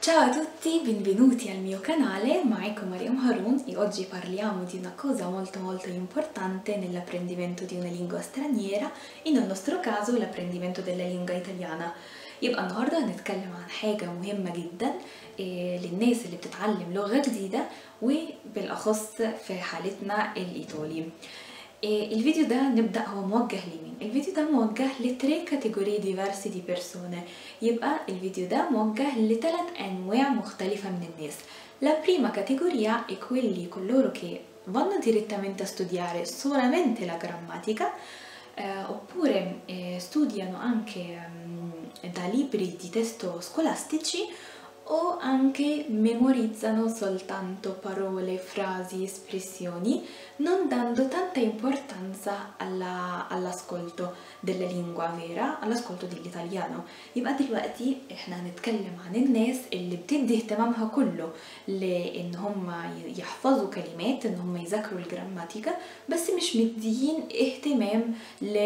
Ciao a tutti, benvenuti al mio canale, معاكم مريم هارون e oggi parliamo di una cosa molto molto importante nell'apprendimento di una lingua straniera e nel nostro caso l'apprendimento della lingua italiana يبقى النهاردة هنتكلم عن حاجة مهمة جدا إيه، للناس اللي بتتعلم لغة جديدة وبالأخص في حالتنا الإيطالي إيه، الفيديو ده نبدأ هو موجه لمين؟ الفيديو ده موجه لتري كاتيجوري ديفرسي دي بيرسونه يبقى الفيديو ده موجه لثلاث أنواع مختلفة من الناس La prima categoria è quelli coloro che vanno direttamente a studiare solamente la grammatica eh, oppure eh, studiano anche mm, da libri di testo scolastici o anche memorizzano soltanto parole, frasi, espressioni, non dando tanta importanza alla, all'ascolto della lingua vera, all'ascolto dell'italiano. يبقى دلوقتي احنا هنتكلم عن الناس اللي بتدي اهتمامها كله لان هم يحفظوا كلمات ان هم يذاكروا الجراماتيكا بس مش مديين اهتمام ل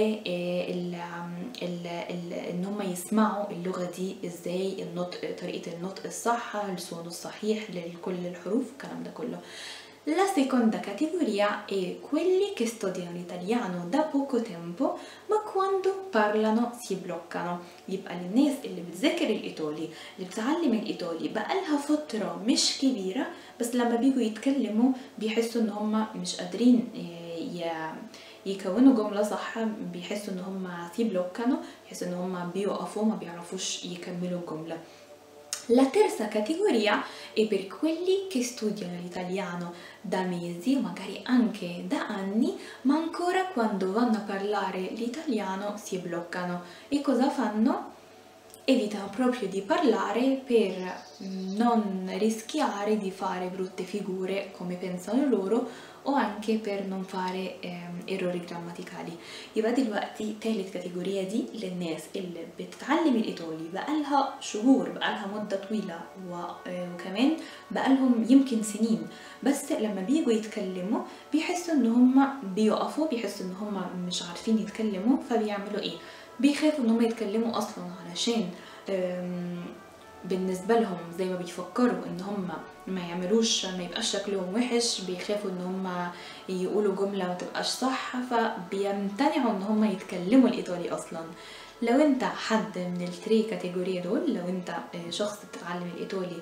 ان هم يسمعوا اللغه دي ازاي النطق طريقه النطق الصح الصون الصحيح لكل الحروف الكلام ده كله La seconda categoria è quelli che studiano l'italiano da poco tempo ma quando parlano si bloccano يبقى للناس اللي بتذاكر الإيطالي اللي بتعلم الإيطالي بقالها فترة مش كبيرة بس لما بيجوا يتكلموا بيحسوا إن هم مش قادرين يكونوا جملة صح بيحسوا إن هم si bloccano بيحسوا إن هم بيقفوا ما بيعرفوش يكملوا الجملة La terza categoria è per quelli che studiano l'italiano da mesi o magari anche da anni, ma ancora quando vanno a parlare l'italiano si bloccano. E cosa fanno? Evitano proprio di parlare per non rischiare di fare brutte figure come pensano loro o anche per non fare ehm, errori grammaticali يبقى دلوقتي تالت كاتيجوريا دي للناس اللي بتتعلم الإيطالي بقالها شهور بقالها مدة طويلة وكمان بقالهم يمكن سنين بس لما بيجوا يتكلموا بيحسوا ان هم بيقفوا بيحسوا ان هم مش عارفين يتكلموا فبيعملوا ايه بيخافوا ان هم يتكلموا اصلا علشان بالنسبة لهم زي ما بيفكروا ان هم ما يعملوش ما يبقاش شكلهم وحش بيخافوا ان هم يقولوا جملة ما تبقاش صح فبيمتنعوا ان هم يتكلموا الايطالي اصلا لو انت حد من التري كاتيجوريا دول لو انت شخص بتتعلم الايطالي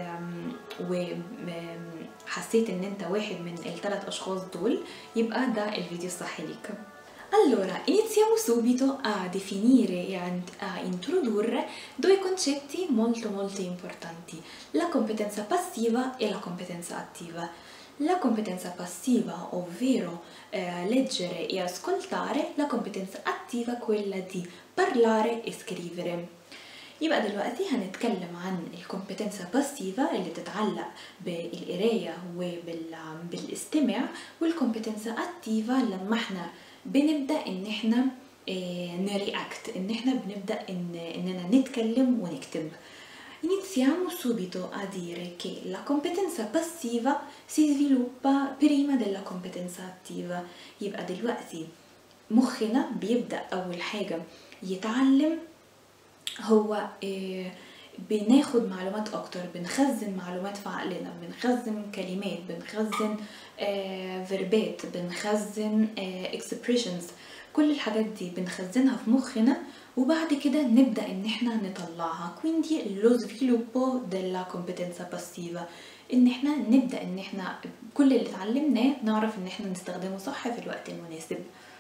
وحسيت ان انت واحد من الثلاث اشخاص دول يبقى ده الفيديو الصح ليك Allora, iniziamo subito a definire e a, introdurre due concetti molto molto importanti, la competenza passiva e la competenza attiva. La competenza passiva, ovvero eh, leggere e ascoltare, la competenza attiva quella di parlare e scrivere. يبقى دلوقتي هنتكلم عن الكومبتنسة باسيفا اللي تتعلق بالقراية وبالاستماع والكومبتنسة اتيفا لما احنا بنبدا ان احنا نرياكت ان احنا بنبدا ان اننا نتكلم ونكتب Iniziamo subito a dire che la competenza passiva si sviluppa prima della competenza attiva يبقى دلوقتي مخنا بيبدأ أول حاجة يتعلم هو بناخد معلومات أكتر بنخزن معلومات في عقلنا بنخزن كلمات بنخزن فيربات بنخزن expressions كل الحاجات دي بنخزنها في مخنا وبعد كده نبدأ ان احنا نطلعها quindi lo sviluppo della competenza passiva ان احنا نبدأ ان احنا كل اللي اتعلمناه نعرف ان احنا نستخدمه صح في الوقت المناسب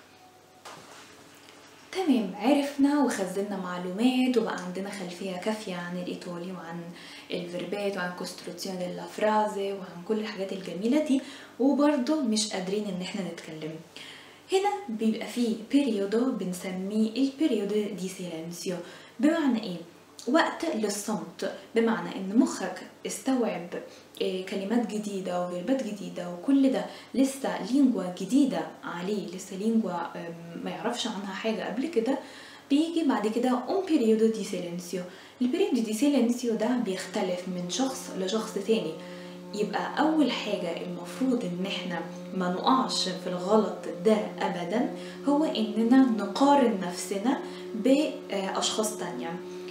تمام عرفنا وخزنا معلومات وبقى عندنا خلفية كافية عن الإيطالي وعن الفيربات وعن كوستروزيون ديلا فرازي وعن كل الحاجات الجميلة دي وبرضه مش قادرين ان احنا نتكلم هنا بيبقى فيه بيريودو بنسميه البيريودو دي سيلانسيو بمعنى ايه وقت للصمت بمعنى ان مخك استوعب كلمات جديدة وفيربات جديدة وكل ده لسه لينجوا جديدة عليه لسه لينجوا ما يعرفش عنها حاجة قبل كده بيجي بعد كده un periodo di silenzio البريودو دي سيلنسيو ده بيختلف من شخص لشخص تاني يبقى أول حاجة المفروض إن احنا ما نقعش في الغلط ده أبدا هو إننا نقارن نفسنا بأشخاص تانية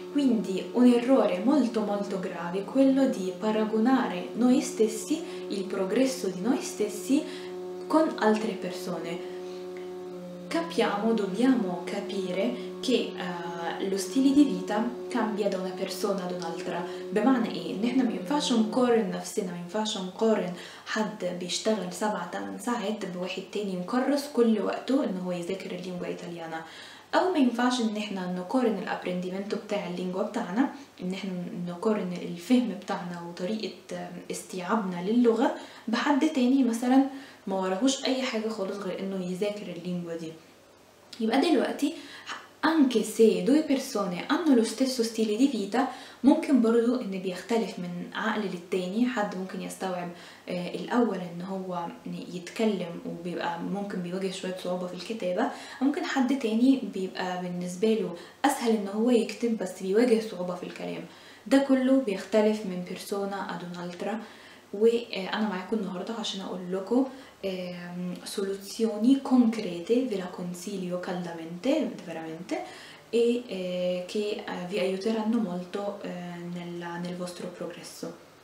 Quindi un errore molto molto grave è quello di paragonare noi stessi, il progresso di noi stessi, con altre persone. Capiamo, dobbiamo capire che uh, lo stile di vita cambia da una persona ad un'altra بمعنى ايه ان احنا ما ينفعش نقارن نفسنا ما ينفعش نقارن حد بيشتغل سبع تمن ساعات بواحد تاني مكرس كل وقته ان هو يذاكر اللينجوا ايطاليانا او ما ينفعش ان احنا نقارن الابرنديمنتو بتاع اللينجوا بتاعنا ان احنا نقارن الفهم بتاعنا وطريقة استيعابنا للغة بحد تاني مثلا ما وراهوش اي حاجة خالص غير انه يذاكر اللينجوا دي يبقى دلوقتي anche se due persone hanno lo stesso stile di vita ممكن برضو ان بيختلف من عقل للتاني حد ممكن يستوعب آه الاول ان هو يتكلم وبيبقى ممكن بيواجه شوية صعوبة في الكتابة ممكن حد تاني بيبقى بالنسبة له اسهل ان هو يكتب بس بيواجه صعوبة في الكلام ده كله بيختلف من بيرسونا ad un'altra وانا معاكم النهارده عشان اقول لكم soluzioni concrete ve la consiglio caldamente veramente e eh, che eh, vi aiuteranno molto eh, nella, nel vostro progresso.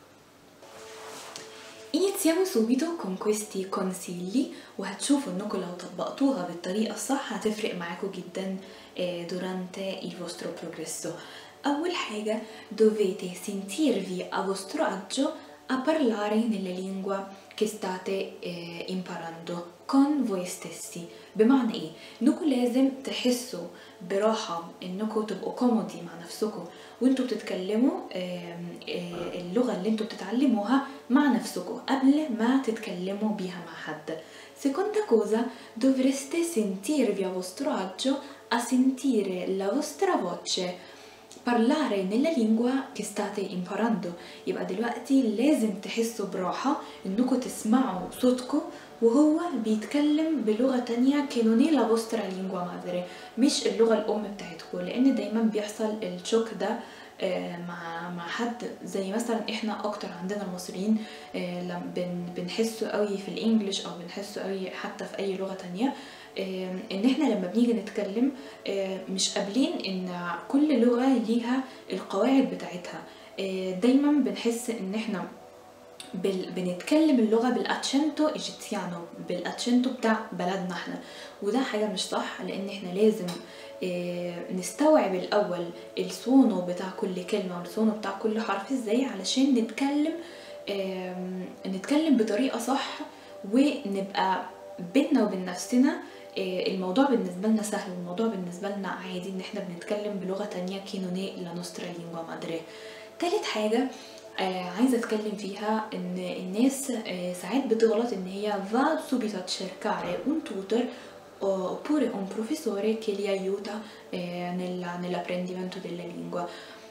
Iniziamo subito con questi consigli وهتشوفوا انكم لو طبقتوها بالطريقة الصح هتفرق معاكم جدا durante il vostro progresso. أول حاجة dovete sentirvi a vostro agio a parlare nella lingua che state eh, imparando con voi stessi بمعنى ايه انكم لازم تحسوا براحة انكم تبقوا كومودي مع نفسكم وانتوا بتتكلموا آه آه اللغة اللي انتوا بتتعلموها مع نفسكم قبل ما تتكلموا بيها مع حد Seconda cosa, dovreste sentirvi a vostro agio a sentire la vostra voce parlare nella lingua che state imparando يبقى دلوقتي لازم تحسوا براحة انكم تسمعوا صوتكم وهو بيتكلم بلغة تانية che non è la vostra lingua madre مش اللغة الأم بتاعتكم لأن دايما بيحصل الشوك ده مع مع حد زي مثلا احنا اكتر عندنا المصريين بن بنحسه قوي في الانجليش او بنحسه قوي حتى في اي لغه تانية ان احنا لما بنيجي نتكلم مش قابلين ان كل لغه ليها القواعد بتاعتها دايما بنحس ان احنا بال... بنتكلم اللغة بالاتشنتو ايجيتسيانو بالاتشنتو بتاع بلدنا احنا وده حاجة مش صح لان احنا لازم اه نستوعب الاول السونو بتاع كل كلمة والسونو بتاع كل حرف ازاي علشان نتكلم اه نتكلم بطريقة صح ونبقى بينا وبين نفسنا اه الموضوع بالنسبة لنا سهل والموضوع بالنسبة لنا عادي ان احنا بنتكلم بلغة تانية كينوني لا نوسترا لينجوا مادري تالت حاجة آه عايزة اتكلم فيها ان الناس آه ساعات بتغلط ان هي va subito a cercare un tutor oppure un professore che li aiuta eh, nella, nell'apprendimento della lingua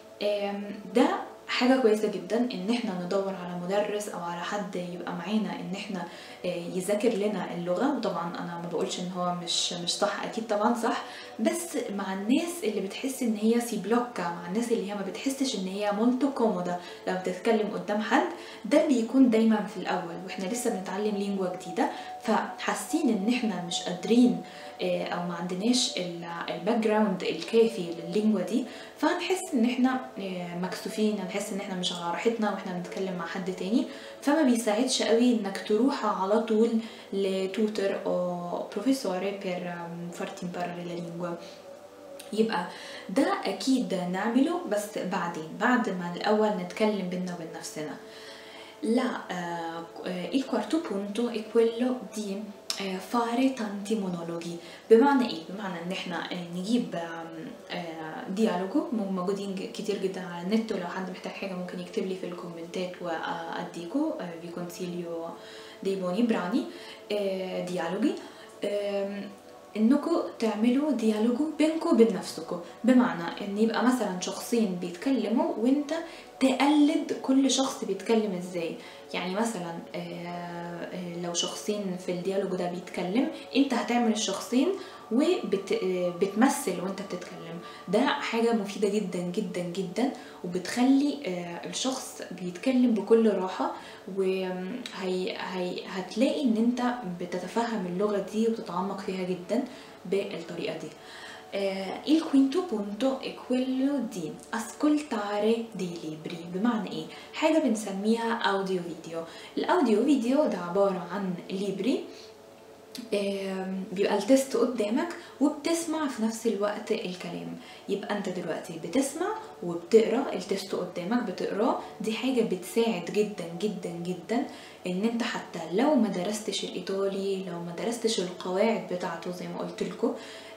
ده حاجة كويسة جدا ان احنا ندور على مدرس او على حد يبقى معانا ان احنا يذاكر لنا اللغة وطبعا انا ما بقولش ان هو مش مش صح اكيد طبعا صح بس مع الناس اللي بتحس ان هي سي بلوكا مع الناس اللي هي ما بتحسش ان هي مولتو كومودا لما بتتكلم قدام حد ده بيكون دايما في الاول واحنا لسه بنتعلم لينجوا جديدة فحاسين ان احنا مش قادرين او ما عندناش الباك جراوند الكافي لللينجوا دي فهنحس ان احنا مكسوفين هنحس ان احنا مش على راحتنا واحنا بنتكلم مع حد تاني فما بيساعدش قوي انك تروح على طول لتوتر او بروفيسوري بير farti imparare la lingua يبقى ده اكيد نعمله بس بعدين بعد ما الاول نتكلم بينا وبين نفسنا لا il quarto punto è quello di fare tanti monologhi بمعنى ايه بمعنى ان احنا نجيب ديالوجو موجودين كتير جدا على النت ولو حد محتاج حاجه ممكن يكتب لي في الكومنتات واديكو vi consiglio dei buoni brani dialoghi انكم تعملوا ديالوجو بينكم وبين نفسكم بمعنى ان يبقى مثلا شخصين بيتكلموا وانت تقلد كل شخص بيتكلم ازاي يعني مثلا لو شخصين في الديالوج ده بيتكلم انت هتعمل الشخصين وبتمثل وانت بتتكلم ده حاجة مفيدة جدا جدا جدا وبتخلي الشخص بيتكلم بكل راحة وهي هي هتلاقي ان انت بتتفهم اللغة دي وتتعمق فيها جدا بالطريقة دي Eh, il quinto punto è quello di ascoltare dei libri بمعنى ايه؟ حاجة بنسميها اوديو فيديو الاوديو فيديو ده عبارة عن ليبري آم، بيبقى التست قدامك وبتسمع في نفس الوقت الكلام يبقى انت دلوقتي بتسمع وبتقرا التست قدامك بتقراه دي حاجة بتساعد جدا جدا جدا ان انت حتى لو ما درستش الايطالي لو ما درستش القواعد بتاعته زي ما قلت لكم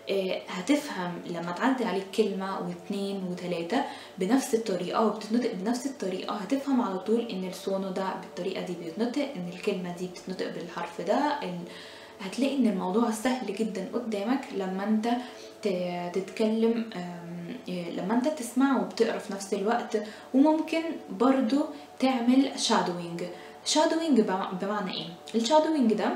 هتفهم لما تعدي عليك كلمة واثنين وثلاثة بنفس الطريقة وبتتنطق بنفس الطريقة هتفهم على طول ان السونو ده بالطريقة دي بيتنطق ان الكلمة دي بتتنطق بالحرف ده ال... هتلاقي ان الموضوع سهل جدا قدامك لما انت ت- تتكلم أم، إيه، لما انت تسمع وبتقرا في نفس الوقت وممكن برضو تعمل شادوينج شادوينج بمعنى ايه الشادوينج ده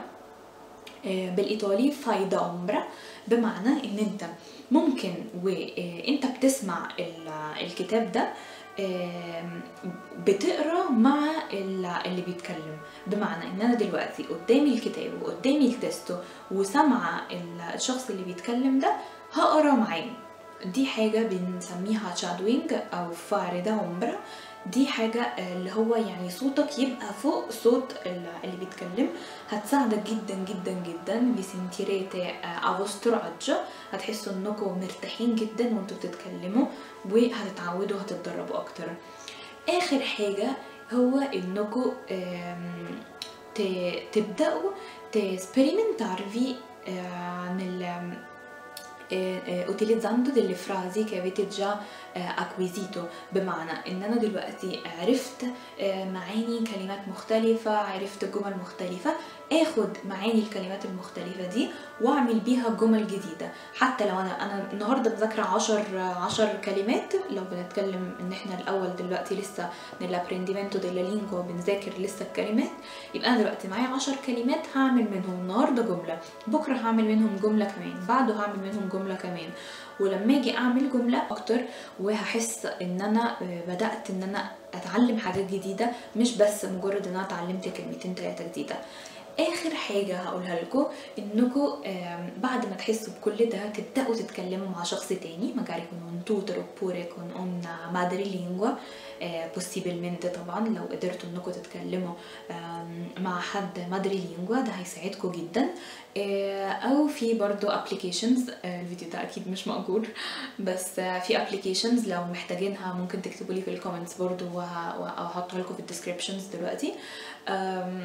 آه، بالايطالي فايدا اومبرا بمعنى ان انت ممكن وانت بتسمع ال- الكتاب ده آم، بتقرا مع ال- اللي بيتكلم بمعنى ان انا دلوقتي قدامي الكتاب وقدامي التستو وسامعه ال- الشخص اللي بيتكلم ده هقرا معاه دي حاجة بنسميها شادوينج أو فاردا اومبرا دي حاجة آه، اللي هو يعني صوتك يبقى فوق صوت ال- اللي بيتكلم هتساعدك جدا جدا جدا vi sentirete eh, a vostro agio هتحسوا انكم مرتاحين جدا وانتوا بتتكلموا وهتتعودوا هتتدربوا اكتر اخر حاجة هو انكم آم، ت- تبدأوا تسبerimentarvi eh, nel eh, eh, utilizzando delle frasi che avete già eh, acquisito بمعنى ان انا دلوقتي عرفت آه، معاني كلمات مختلفة عرفت جمل مختلفة اخد معاني الكلمات المختلفة دي واعمل بيها جمل جديدة حتى لو انا انا النهاردة مذاكرة عشر عشر كلمات لو بنتكلم ان احنا الاول دلوقتي لسه nell'apprendimento della lingua بنذاكر لسه الكلمات يبقى انا دلوقتي معايا عشر كلمات هعمل منهم النهاردة جملة بكرة هعمل منهم جملة كمان بعده هعمل منهم جملة كمان ولما اجي اعمل جملة اكتر وهحس ان انا بدأت ان انا اتعلم حاجات جديدة مش بس مجرد ان انا اتعلمت كلمتين تلاتة جديدة اخر حاجة هقولها لكم انكم بعد ما تحسوا بكل ده تبدأوا تتكلموا مع شخص تاني magari con un tutor oppure con una madrelingua eh, possibilmente طبعا لو قدرتوا انكم تتكلموا آم، مع حد مادريلينجوا ده هيساعدكم جدا آه، او في برضو ابلكيشنز الفيديو ده اكيد مش مأجور بس آه، في ابلكيشنز لو محتاجينها ممكن تكتبوا لي في الكومنتس برضو وه- وهحطها لكم في الديسكريبشنز دلوقتي آم،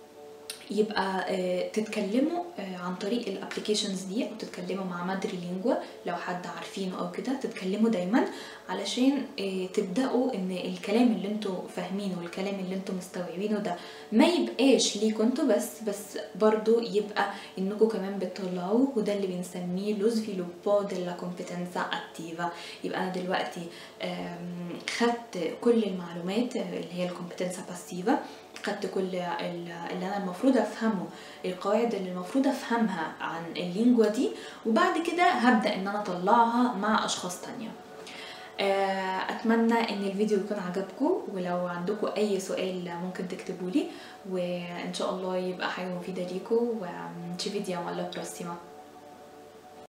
يبقى آه، تتكلموا آه، عن طريق الابلكيشنز دي او تتكلموا مع مادري لينجوا لو حد عارفينه او كده تتكلموا دايما علشان آه، تبداوا ان الكلام اللي انتوا فاهمينه والكلام اللي انتوا مستوعبينه ده ما يبقاش ليكوا انتوا بس بس برضو يبقى انكم كمان بتطلعوه وده اللي بنسميه lo sviluppo della competenza attiva يبقى انا دلوقتي آم، خدت كل المعلومات اللي هي الكومبتنسا باسيفا خدت كل ال- اللي انا المفروض افهمه القواعد اللي المفروض افهمها عن اللينجوا دي وبعد كده هبدا ان انا اطلعها مع اشخاص تانية آه، اتمنى ان الفيديو يكون عجبكم ولو عندكم اي سؤال ممكن تكتبوا لي وان شاء الله يبقى حاجه مفيده ليكم و ci vediamo alla prossima